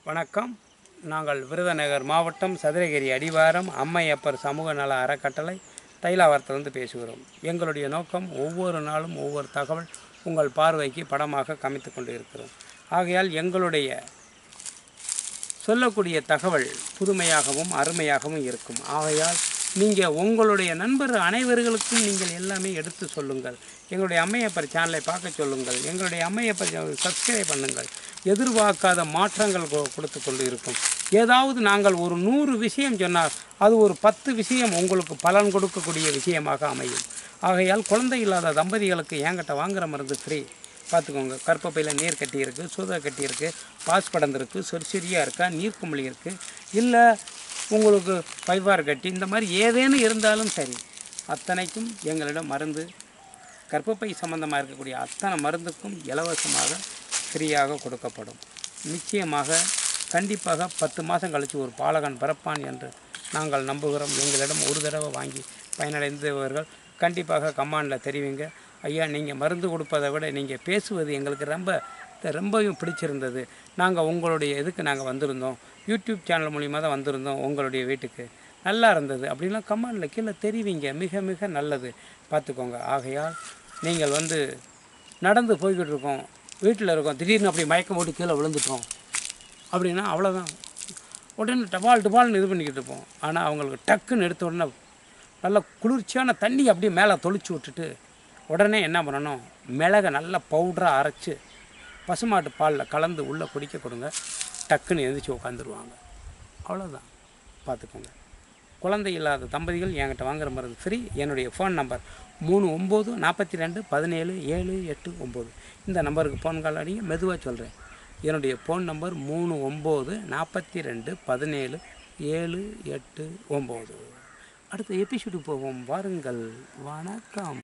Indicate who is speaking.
Speaker 1: வணக்கம் நாங்கள் விருதுநகர் மாவட்டம் சதுரகிரி அடிவாரம் அம்மையப்பர் சமூக நல அறக்கட்டளை தைலாவரத்திலிருந்து பேசுகிறோம் எங்களுடைய நோக்கம் ஒவ்வொரு நாளும் ஒவ்வொரு தகவல் உங்கள் பார்வைக்கு படமாக கமித்து கொண்டு இருக்கிறோம் ஆகையால் எங்களுடைய சொல்லக்கூடிய தகவல் புதுமையாகவும் அருமையாகவும் இருக்கும் ஆகையால் நீங்கள் உங்களுடைய நண்பர் அனைவர்களுக்கும் நீங்கள் எல்லாமே எடுத்து சொல்லுங்கள் எங்களுடைய அம்மையப்பர் சேனலை பார்க்க சொல்லுங்கள் எங்களுடைய அம்மையப்பர் சப்ஸ்கிரைப் பண்ணுங்கள் எதிர்பார்க்காத மாற்றங்கள் கொ- கொடுத்து கொண்டு இருக்கும் ஏதாவது நாங்கள் ஒரு நூறு விஷயம் சொன்னால் அது ஒரு பத்து விஷயம் உங்களுக்கு பலன் கொடுக்கக்கூடிய விஷயமாக அமையும் ஆகையால் குழந்தை இல்லாத தம்பதிகளுக்கு என்கிட்ட வாங்குற மருந்து ஃப்ரீ பார்த்துக்கோங்க கற்பப்பையில் நீர் கட்டி இருக்குது சூதா கட்டி இருக்குது பாஸ் படந்து இருக்குது சொற்சிரியாக இருக்கா நீர்க்குமிழி இருக்குது இல்லை உங்களுக்கு பைவார் கட்டி இந்த மாதிரி ஏதேனும் இருந்தாலும் சரி அத்தனைக்கும் எங்களிடம் மருந்து கர்ப்பப்பை சம்பந்தமாக இருக்கக்கூடிய அத்தனை மருந்துக்கும் இலவசமாக ஃப்ரீயாக கொடுக்கப்படும் நிச்சயமாக கண்டிப்பாக பத்து மாதம் கழித்து ஒரு பாலகன் பிறப்பான் என்று நாங்கள் நம்புகிறோம் எங்களிடம் ஒரு தடவை வாங்கி பயனடைந்தவர்கள் கண்டிப்பாக கமாண்டில் தெரிவிங்க ஐயா நீங்கள் மருந்து கொடுப்பதை விட நீங்கள் பேசுவது எங்களுக்கு ரொம்ப ரொம்பவும் பிடிச்சிருந்தது நாங்கள் உங்களுடைய இதுக்கு நாங்கள் வந்திருந்தோம் யூடியூப் சேனல் மூலிமா தான் வந்திருந்தோம் உங்களுடைய வீட்டுக்கு நல்லா இருந்தது அப்படின்லாம் கமெண்டில் கீழே தெரிவிங்க மிக மிக நல்லது பார்த்துக்கோங்க ஆகையால் நீங்கள் வந்து நடந்து போய்கிட்டு இருக்கோம் வீட்டில் இருக்கோம் திடீர்னு அப்படி மயக்கம் போட்டு கீழே விழுந்துட்டோம் அப்படின்னா அவ்வளோதான் உடனே டபால் டபால்னு இது பண்ணிக்கிட்டு இருப்போம் ஆனால் அவங்களுக்கு டக்குன்னு எடுத்த உடனே நல்ல குளிர்ச்சியான தண்ணி அப்படியே மேலே தொளிச்சு விட்டுட்டு உடனே என்ன பண்ணணும் மிளகை நல்லா பவுடராக அரைச்சி பசுமாட்டு பாலில் கலந்து உள்ளே குடிக்க கொடுங்க டக்குன்னு எழுந்திரிச்சு உட்காந்துருவாங்க அவ்வளோதான் பார்த்துக்கோங்க குழந்தை இல்லாத தம்பதிகள் என்கிட்ட வாங்குற மருந்து ஃப்ரீ என்னுடைய ஃபோன் நம்பர் மூணு ஒம்பது நாற்பத்தி ரெண்டு பதினேழு ஏழு எட்டு ஒம்பது இந்த நம்பருக்கு ஃபோன் கால் அடிங்க மெதுவாக சொல்கிறேன் என்னுடைய ஃபோன் நம்பர் மூணு ஒம்பது நாற்பத்தி ரெண்டு பதினேழு ஏழு எட்டு ஒம்பது அடுத்த எபிசோடு போவோம் வாருங்கள் வணக்கம்